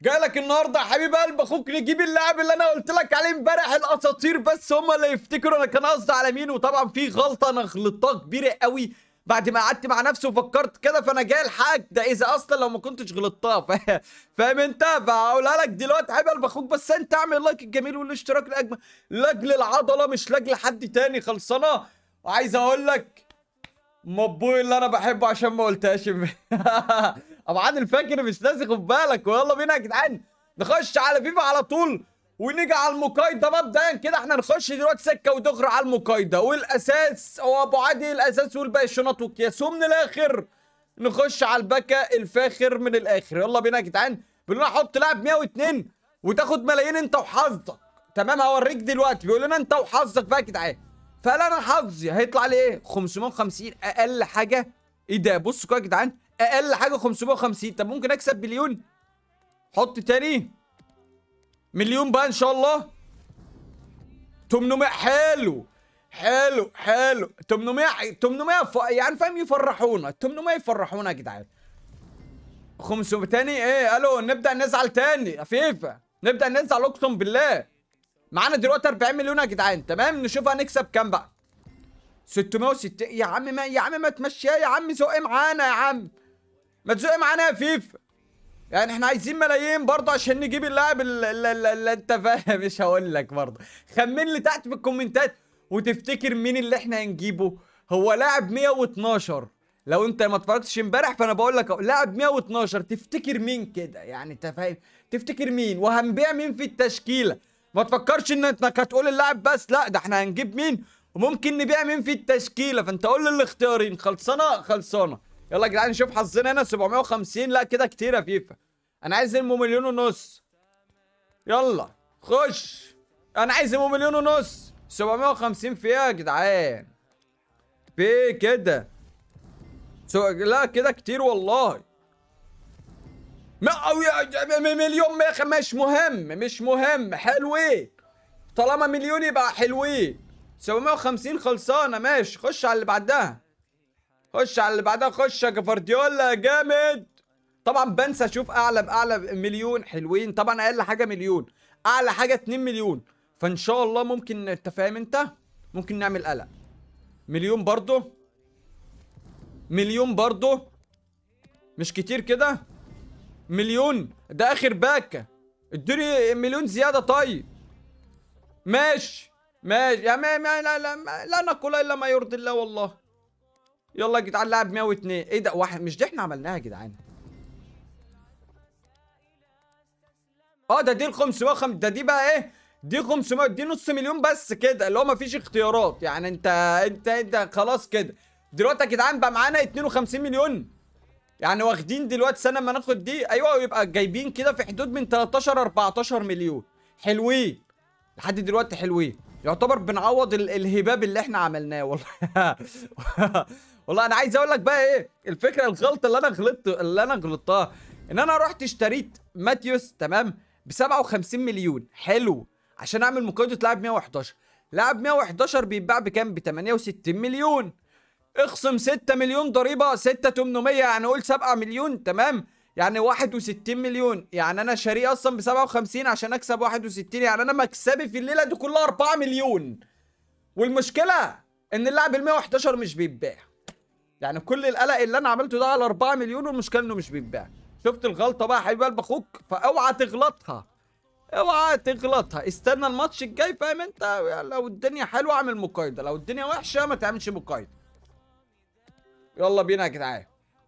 جايلك النهارده يا حبيب قلب اخوك نجيب اللاعب اللي انا قلت لك عليه امبارح الاساطير بس هم اللي يفتكروا انا كان قصدي على مين وطبعا في غلطه انا غلطتها كبيره قوي بعد ما قعدت مع نفسي وفكرت كده فانا جاي الحاج ده اذا اصلا لو ما كنتش غلطتها فا- فاهم انت فهقولها لك دلوقتي يا حبيب قلب اخوك بس انت اعمل اللايك الجميل والاشتراك الاجمل لاجل العضله مش لاجل حد تاني خلصانه وعايز اقول لك مبوي اللي انا بحبه عشان ما قلتهاش ابو عادل فاكر مش ناسي خد بالك ويلا بينا يا جدعان نخش على فيفا على طول ونيجي على المقايضه مبدئيا كده احنا نخش دلوقتي سكه ودغري على المقايضه والاساس هو ابو عادل الاساس والباقي الشنط والكياس ومن الاخر نخش على البكا الفاخر من الاخر يلا بينا يا جدعان بيقول لنا حط لاعب 102 وتاخد ملايين انت وحظك تمام هوريك دلوقتي بيقول لنا انت وحظك بقى يا جدعان فقال انا حظي هيطلع لي ايه 550 اقل حاجه ايه ده بصوا كده يا جدعان اقل حاجه 550 طب ممكن اكسب مليون حط تاني مليون بقى ان شاء الله 800 حلو حلو حلو 800 800 ف... يعني فاهم يفرحونا 800 يفرحونا يا جدعان 500 تاني ايه الو نبدا نزعل تاني يا فيفا نبدا نزعل اقسم بالله معانا دلوقتي 40 مليون يا جدعان تمام نشوف هنكسب كام بقى 660 يا عم ما يا عم ما تمشيها يا عم زق معانا يا عم ما تزق معانا يا فيفا يعني احنا عايزين ملايين برضه عشان نجيب اللاعب اللي, اللي, اللي انت فاهم مش هقول لك برضه خمن لي تحت في الكومنتات وتفتكر مين اللي احنا هنجيبه هو لاعب 112 لو انت ما اتفرجتش امبارح فانا بقول لك اهو، لاعب 112 تفتكر مين كده يعني انت فاهم تفتكر مين وهنبيع مين في التشكيله ما تفكرش ان انك هتقول اللاعب بس لا ده احنا هنجيب مين وممكن نبيع مين في التشكيله فانت قول لي الاختيارين خلصانه خلصانه يلا يا جدعان نشوف حظنا هنا 750 لا كده كتير يا فيفا انا عايز ام مليون ونص يلا خش انا عايز ام مليون ونص 750 في ايه يا جدعان في ايه كده سو... لا كده كتير والله ما أو يا- م- مليون مية خ- مش مهم مش مهم حلوين طالما مليون يبقى حلوين 750 خلصانه ماشي خش على اللي بعدها خش على اللي بعدها خش يا جفارديولا يا جامد طبعا بنسى اشوف اعلى باعلى مليون حلوين طبعا اقل حاجه مليون اعلى حاجه 2 مليون فان شاء الله ممكن انت فاهم انت ممكن نعمل قلق مليون برضه مليون برضه مش كتير كده مليون ده اخر باكه ادوني مليون زياده طيب ماشي ماشي يا ما ما لا لا ما لا نقول الا ما يرضي الله والله يلا يا جدعان لاعب 102 ايه ده واحد مش دي احنا عملناها يا جدعان اه ده دي ال 500 ده دي بقى ايه دي 500 دي نص مليون بس كده اللي هو مفيش اختيارات يعني انت انت انت خلاص كده دلوقتي يا جدعان بقى معانا 52 مليون يعني واخدين دلوقتي سنه ما ناخد دي ايوه يبقى جايبين كده في حدود من 13 14 مليون حلوين لحد دلوقتي حلوين يعتبر بنعوض ال الهباب اللي احنا عملناه والله والله انا عايز اقول لك بقى ايه الفكره الغلطه اللي انا غلطت اللي انا غلطتها ان انا رحت اشتريت ماتيوس تمام ب 57 مليون حلو عشان اعمل مقايضه لاعب 111 لاعب 111 بيتباع بكام ب 68 مليون اخصم 6 مليون ضريبه 6 800 يعني قول 7 مليون تمام يعني 61 مليون يعني انا شاريه اصلا ب 57 عشان اكسب 61 يعني انا مكسبي في الليله دي كلها 4 مليون والمشكله ان اللاعب ال 111 مش بيتباع يعني كل القلق اللي انا عملته ده على 4 مليون والمشكله انه مش بيتباع شفت الغلطه بقى يا حبيب قلب اخوك فاوعى تغلطها اوعى تغلطها استنى الماتش الجاي فاهم انت لو الدنيا حلوه اعمل مقايضه لو الدنيا وحشه ما تعملش مقايضه يلا بينا يا جدعان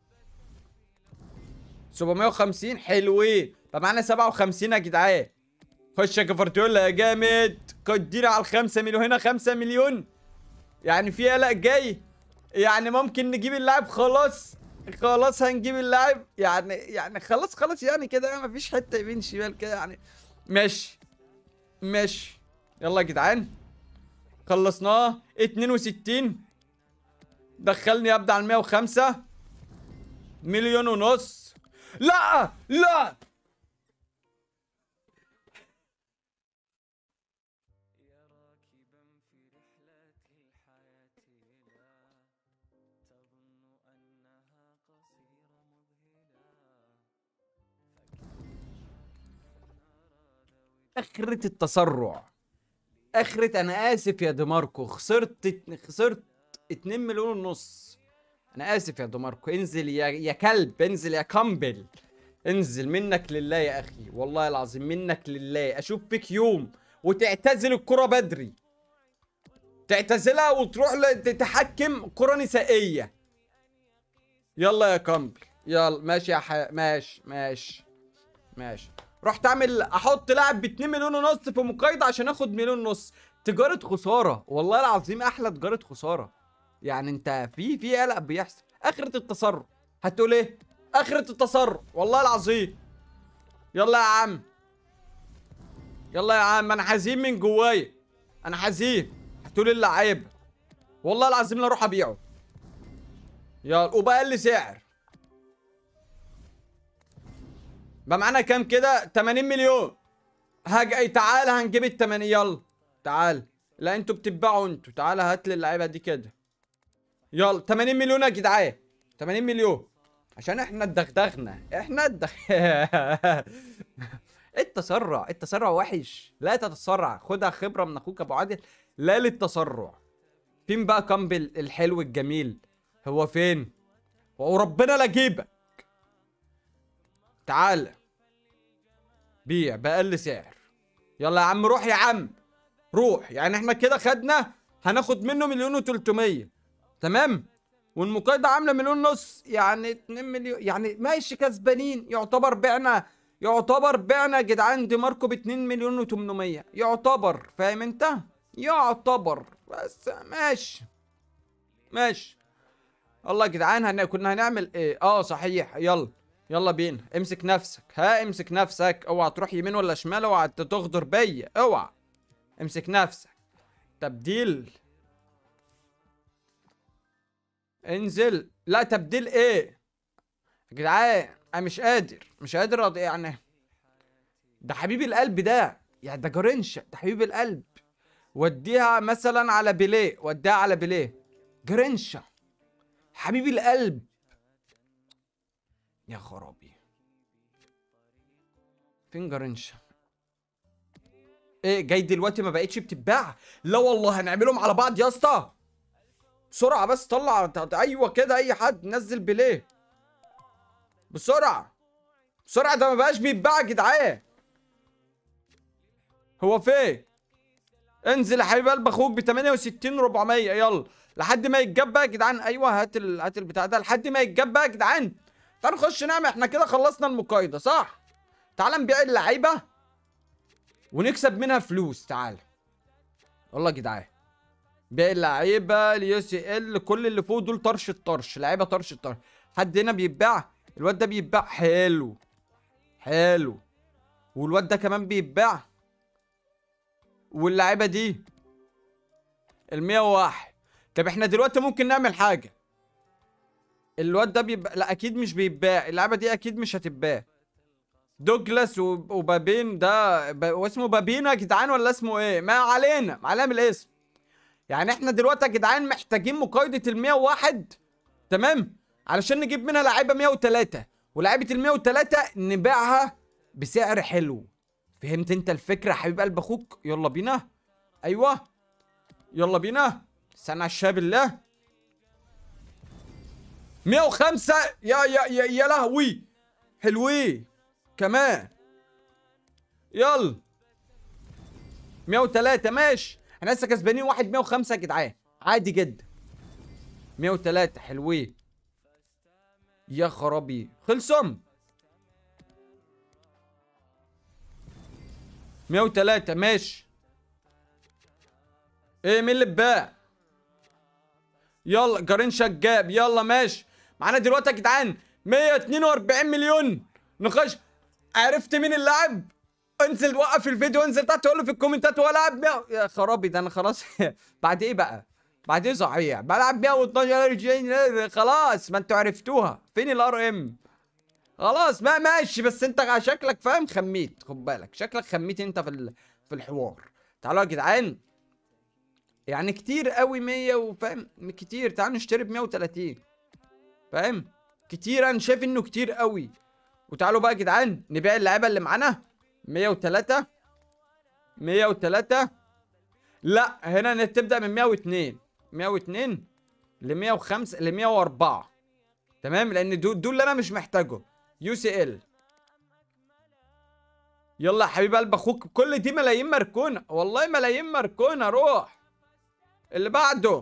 750 حلوين طب معانا 57 يا جدعان خش يا كفرتيولا يا جامد ادينا على الخمسة مليون هنا 5 مليون يعني في قلق جاي يعني ممكن نجيب اللاعب خلاص خلاص هنجيب اللاعب يعني يعني خلاص خلاص يعني كده مفيش حته يمين شمال كده يعني ماشي ماشي يلا يا جدعان خلصناه 62 دخلني ابدا على 105 مليون ونص لا لا اخرة التسرع اخرة انا اسف يا ديماركو خسرت خسرت 2 مليون ونص انا اسف يا ديماركو انزل يا يا كلب انزل يا كامبل انزل منك لله يا اخي والله العظيم منك لله اشوف فيك يوم وتعتزل الكرة بدري تعتزلها وتروح ل- تتحكم كرة نسائية يلا يا كامبل يلا ماشي يا ح... ماشي ماشي ماشي رحت اعمل احط لاعب ب 2 مليون ونص في مقايضة عشان اخد مليون ونص تجارة خسارة والله العظيم احلى تجارة خسارة يعني انت في في قلق بيحصل اخرة التصرف هتقول ايه اخرة التصرف والله العظيم يلا يا عم يلا يا عم انا حزين من جوايا انا حزين هتقول اللعيب والله العظيم لا اروح ابيعه يلا وبقل سعر بقى معانا كام كده 80 مليون هاجي تعال هنجيب ال 80 يلا تعال لا انتوا بتتباعوا انتوا تعال هات لي اللعيبه دي كده يلا 80 مليون يا جدعان 80 مليون عشان احنا اتدغدغنا احنا اتدغ التسرع التسرع وحش لا تتسرع خدها خبره من اخوك ابو عادل لا للتسرع فين بقى كامبل الحلو الجميل هو فين وربنا لا جيبك تعال بيع بأقل سعر يلا يا عم روح يا عم روح يعني احنا كده خدنا هناخد منه مليون وتلتمية تمام والمقايضة عاملة مليون ونص يعني 2 مليون يعني ماشي كسبانين يعتبر بعنا يعتبر بعنا يا جدعان دي ماركو ب 2 مليون و800 يعتبر فاهم انت؟ يعتبر بس ماشي ماشي الله يا جدعان هن... كنا هنعمل ايه؟ اه صحيح يلا يلا بينا امسك نفسك ها امسك نفسك اوعى تروح يمين ولا شمال اوعى تغدر بيا اوعى امسك نفسك تبديل انزل لا تبديل ايه يا جدعان انا مش قادر مش قادر أض- يعني ده حبيب القلب ده يعني ده جرنشة ده حبيب القلب وديها مثلا على بيليه وديها على بيليه جرنشة حبيب القلب يا خرابي فين جرنشة ايه جاي دلوقتي ما بقتش بتتباع لا والله هنعملهم على بعض يا اسطى بسرعة بس طلع ت- ايوه كده اي حد نزل بليه بسرعة بسرعة ده ما بقاش بيتباع يا جدعان هو فين انزل يا حبيب قلب اخوك ب 68 400 يلا لحد ما يتجاب بقى يا جدعان ايوه هات ال... هات البتاع ده لحد ما يتجاب بقى يا جدعان تعال نخش نعمل احنا كده خلصنا المقايضة صح تعال نبيع اللعيبة ونكسب منها فلوس تعال والله يا جدعان بيع اللعيبه اليو سي ال كل اللي فوق دول طرش الطرش لعيبه طرش الطرش حد هنا بيتباع الواد ده بيتباع حلو حلو والواد ده كمان بيتباع واللعيبه دي ال 101 طب احنا دلوقتي ممكن نعمل حاجه الواد ده بيبقى لا اكيد مش بيتباع اللعبه دي اكيد مش هتتباع دوجلاس وب- وبابين ده ب... واسمه بابينا يا جدعان ولا اسمه ايه ما علينا ما علينا من الاسم يعني احنا دلوقتي يا جدعان محتاجين مقايضة ال 101 تمام علشان نجيب منها لعيبة 103 ولعيبة ال 103 نبيعها بسعر حلو فهمت انت الفكرة يا حبيب قلب اخوك يلا بينا ايوه يلا بينا استنى على الشاب الله 105 يا يا يا يا لهوي حلوين كمان يلا 103 ماشي احنا لسه كسبانين واحد 105 يا جدعان عادي جدا 103 حلوين يا خرابي خلصهم 103 ماشي ايه مين اللي اتباع يلا جارين شجاب يلا ماشي معانا دلوقتي يا جدعان 142 مليون نخش عرفت مين اللاعب انزل وقف الفيديو انزل تحت قول له في الكومنتات هو لاعب 100 يا خرابي ده انا خلاص بعد ايه بقى بعد ايه صحيح بلعب 112 جنيه خلاص ما انتوا عرفتوها فين الار ام خلاص ما ماشي بس انت شكلك فاهم خميت خد بالك شكلك خميت انت في ال- في الحوار تعالوا يا جدعان يعني كتير قوي 100 وفاهم كتير تعالوا نشتري ب 130 فاهم كتير انا شايف انه كتير قوي وتعالوا بقى يا جدعان نبيع اللعيبه اللي معانا 103 103 لا هنا تبدا من 102 102 ل 105 ل 104 تمام لان دول دول اللي انا مش محتاجه يو سي ال يلا يا حبيب قلب اخوك كل دي ملايين مركونه والله ملايين مركونه روح اللي بعده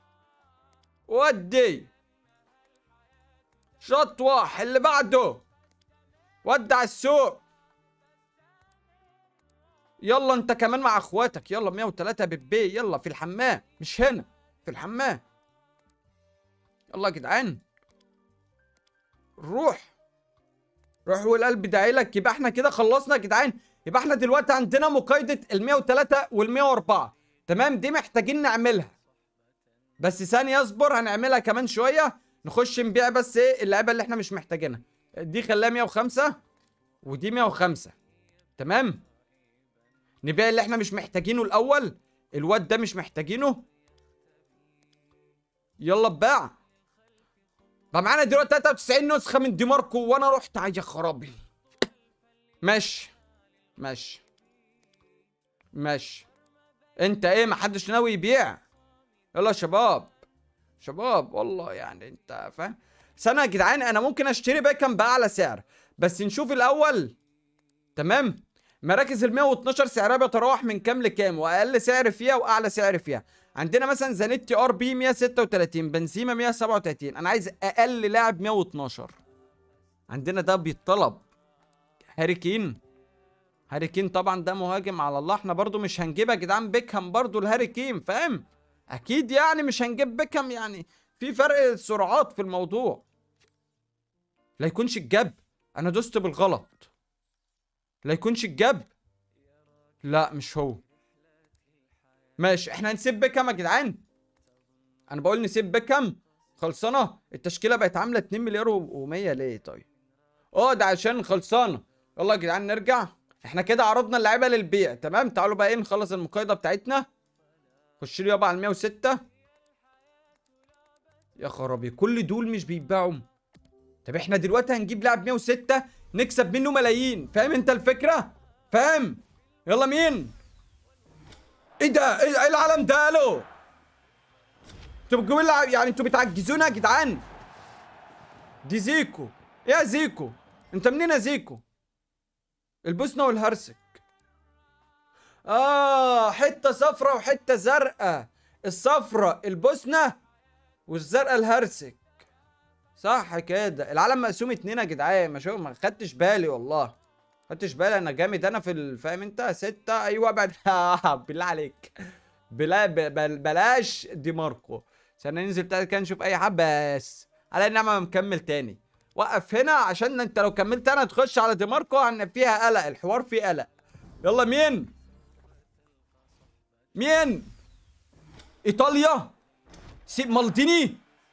ودي شطوح اللي بعده ودع السوق يلا انت كمان مع اخواتك يلا 103 بيبي يلا في الحمام مش هنا في الحمام يلا يا جدعان روح روح والقلب داعي لك يبقى احنا كده خلصنا يا جدعان يبقى احنا دلوقتي عندنا مقايضة ال 103 وال 104 تمام دي محتاجين نعملها بس ثانية اصبر هنعملها كمان شوية نخش نبيع بس ايه اللعيبة اللي احنا مش محتاجينها دي خليها 105 ودي 105 تمام نبيع اللي احنا مش محتاجينه الاول الواد ده مش محتاجينه يلا اتباع بقى معانا دلوقتي 93 نسخة من دي ماركو وانا رحت يا خرابي ماشي ماشي ماشي انت ايه محدش ناوي يبيع يلا يا شباب شباب والله يعني انت فاهم بس انا يا جدعان انا ممكن اشتري باكم باعلى سعر بس نشوف الاول تمام مراكز ال 112 سعرها بيتراوح من كام لكام واقل سعر فيها واعلى سعر فيها عندنا مثلا زانيتي ار بي 136 بنزيما 137 انا عايز اقل لاعب 112 عندنا ده بيتطلب هاري كين هاري كين طبعا ده مهاجم على الله احنا برضو مش هنجيب يا جدعان بيكهام برضو الهاري كين فاهم اكيد يعني مش هنجيب بيكهام يعني في فرق سرعات في الموضوع لا يكونش الجاب انا دوست بالغلط لا يكونش الجاب لا مش هو ماشي احنا هنسيب بيكهام يا جدعان انا بقول نسيب بيكهام خلصانه التشكيله بقت عامله 2 مليار و100 ليه طيب اه ده عشان خلصانه يلا يا جدعان نرجع احنا كده عرضنا اللعيبه للبيع تمام تعالوا بقى ايه نخلص المقايضه بتاعتنا خش لي يابا على 106 يا خرابي كل دول مش بيتباعوا طب احنا دلوقتي هنجيب لاعب 106 نكسب منه ملايين فاهم انت الفكره فاهم يلا مين ايه ده ايه إيه العالم ده الو انتوا بتجيبوا لي يعني انتوا بتعجزونا يا جدعان دي زيكو ايه يا زيكو انت منين يا زيكو البوسنه والهرسك اه حته صفرة وحته زرقاء الصفرة البوسنه والزرقاء الهرسك صح كده العالم مقسوم اتنين يا جدعان ما شو ما خدتش بالي والله خدتش بالي انا جامد انا في ال- فاهم انت ستة ايوه بعد بالله عليك بلا ب- بل بلاش دي ماركو عشان ننزل بتاع كده نشوف اي حد بس على النعمه مكمل تاني وقف هنا عشان انت لو كملت انا تخش على دي ماركو هن فيها قلق الحوار فيه قلق يلا مين مين ايطاليا سي مالديني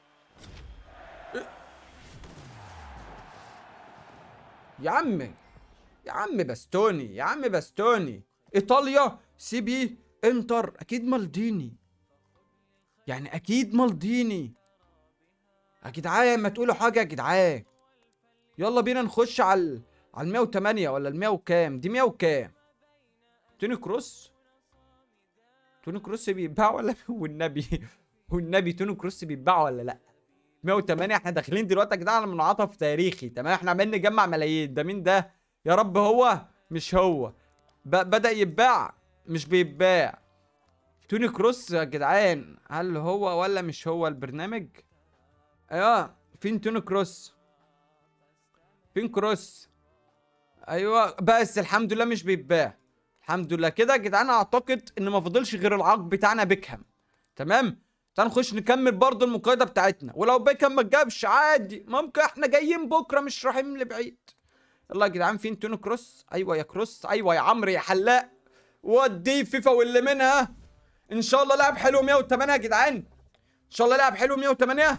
يا عم يا عم باستوني يا عم باستوني ايطاليا سي بي انتر اكيد مالديني يعني اكيد مالديني يا جدعان ما تقولوا حاجه يا جدعان يلا بينا نخش على ال- على ال 108 ولا ال 100 وكام دي 100 وكام توني كروس توني كروس بيتباع ولا والنبي والنبي توني كروس بيتباع ولا لا 108 احنا داخلين دلوقتي يا جدعان على منعطف تاريخي تمام احنا عمالين نجمع ملايين ده مين ده يا رب هو مش هو ب بدأ يتباع مش بيتباع توني كروس يا جدعان هل هو ولا مش هو البرنامج ايوه فين توني كروس فين كروس ايوه بس الحمد لله مش بيتباع الحمد لله كده يا جدعان اعتقد ان ما فاضلش غير العقد بتاعنا بيكهام تمام تعال نخش نكمل برضو المقايضه بتاعتنا ولو بيكهام ما جابش عادي ممكن احنا جايين بكره مش رايحين لبعيد يلا يا جدعان فين توني كروس ايوه يا كروس ايوه يا عمرو يا حلاق ودي فيفا واللي منها ان شاء الله لاعب حلو 108 يا جدعان ان شاء الله لاعب حلو 108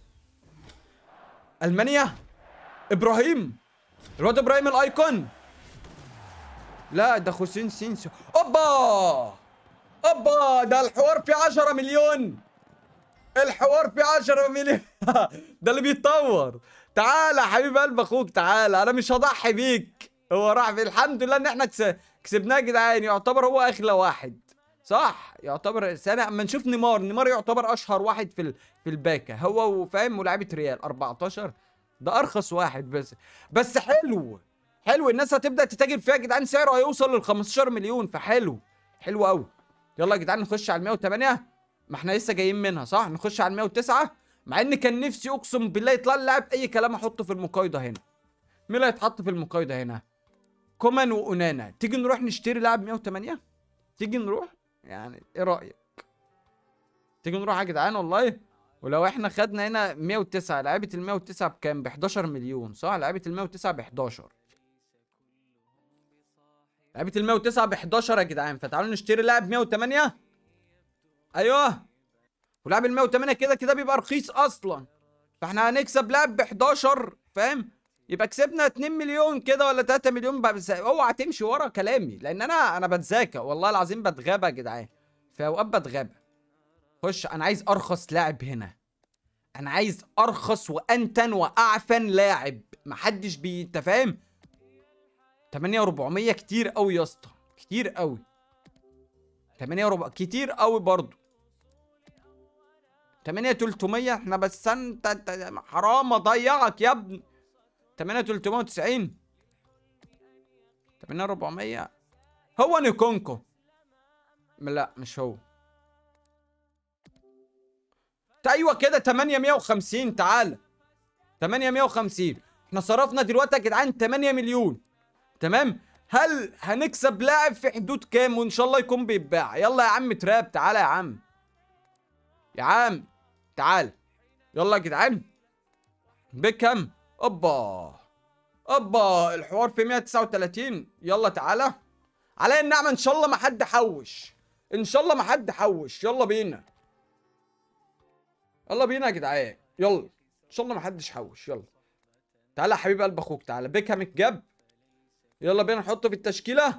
المانيا ابراهيم الواد ابراهيم الايكون لا ده خوسين سينسو اوبا اوبا ده الحوار فيه 10 مليون الحوار فيه 10 مليون ده اللي بيتطور تعالى يا حبيب قلب اخوك تعالى انا مش هضحي بيك هو راح في الحمد لله ان احنا كس- كسبناه يا جدعان يعتبر هو اغلى واحد صح يعتبر سنة اما نشوف نيمار نيمار يعتبر اشهر واحد في ال... في الباكا هو وفاهم ولاعيبه ريال 14 ده ارخص واحد بس بس حلو حلو الناس هتبدا تتاجر فيها يا جدعان سعره هيوصل لل 15 مليون فحلو حلو قوي يلا يا جدعان نخش على ال 108 ما احنا لسه جايين منها صح نخش على ال 109 مع ان كان نفسي اقسم بالله يطلع لي لاعب اي كلام احطه في المقايضه هنا مين اللي هيتحط في المقايضه هنا كومان واونانا تيجي نروح نشتري لاعب 108 تيجي نروح يعني ايه رايك تيجي نروح يا جدعان والله ولو احنا خدنا هنا 109 لعيبه ال 109 بكام ب 11 مليون صح لعيبه ال 109 ب 11 لعيبه ال 109 ب 11 يا جدعان فتعالوا نشتري لاعب 108 ايوه ولاعب ال 108 كده كده بيبقى رخيص اصلا فاحنا هنكسب لاعب ب 11 فاهم يبقى كسبنا 2 مليون كده ولا 3 مليون بقى بس اوعى تمشي ورا كلامي لان انا انا بتذاكى والله العظيم بتغابى يا جدعان في اوقات بتغابى خش انا عايز ارخص لاعب هنا انا عايز ارخص وانتن واعفن لاعب محدش بي انت فاهم 8400 كتير قوي يا اسطى كتير قوي 8400 كتير قوي برضو 8300 احنا بس انت انت حرام اضيعك يا ابني 8390 8400 هو نيكونكو لا مش هو تا- ايوه كده 850 تعالى 850 احنا صرفنا دلوقتي يا جدعان 8 مليون تمام هل هنكسب لاعب في حدود كام وان شاء الله يكون بيتباع يلا يا عم تراب تعالى يا عم يا عم تعال يلا يا جدعان بيكهام اوبا اوبا الحوار في 139 يلا تعالى على النعمه ان شاء الله ما حد حوش ان شاء الله ما حد حوش يلا بينا يلا بينا يا جدعان يلا ان شاء الله ما حدش حوش يلا تعالى يا حبيب قلب اخوك تعالى بيكهام اتجاب يلا بينا نحطه في التشكيله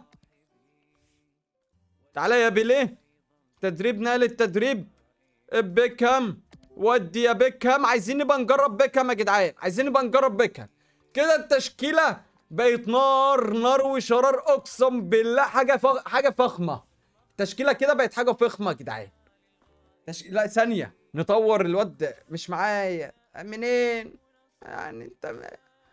تعالى يا بيليه تدريب نقل التدريب بيكهام ودي يا بيكهام عايزين نبقى نجرب بيكهام يا جدعان عايزين نبقى نجرب بيكهام كده التشكيله بقت نار نار وشرار اقسم بالله حاجه فخ... حاجه فخمه التشكيله كده بقت حاجه فخمه يا جدعان تش... لا ثانيه نطور الواد ده. مش معايا منين يعني انت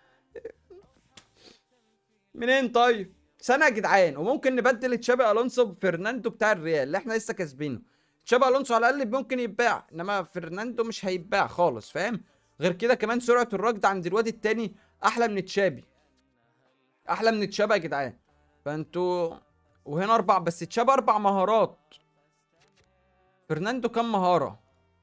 منين طيب سنه يا جدعان وممكن نبدل تشابي الونسو بفرناندو بتاع الريال اللي احنا لسه كاسبينه تشابي الونسو على الاقل ممكن يتباع انما فرناندو مش هيتباع خالص فاهم غير كده كمان سرعه الركض عند الواد التاني احلى من تشابي احلى من تشابي يا جدعان فانتوا وهنا اربع بس تشابي اربع مهارات فرناندو كام مهاره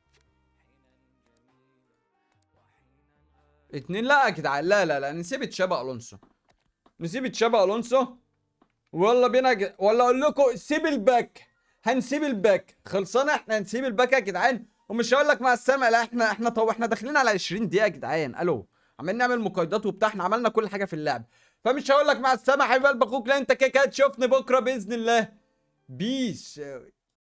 اتنين لا يا جدعان لا لا لا نسيب تشابي الونسو نسيب تشابي الونسو ويلا بينا ج... ولا اقول لكم سيب الباك هنسيب الباك خلصانه احنا هنسيب الباك يا جدعان ومش هقول لك مع السلامه لا احنا احنا طو احنا داخلين على 20 دقيقه يا جدعان الو عمالين نعمل مقايضات وبتاع احنا عملنا كل حاجه في اللعب فمش هقول لك مع السلامه يا حبيب قلب اخوك لا انت كده كده تشوفني بكره باذن الله بيس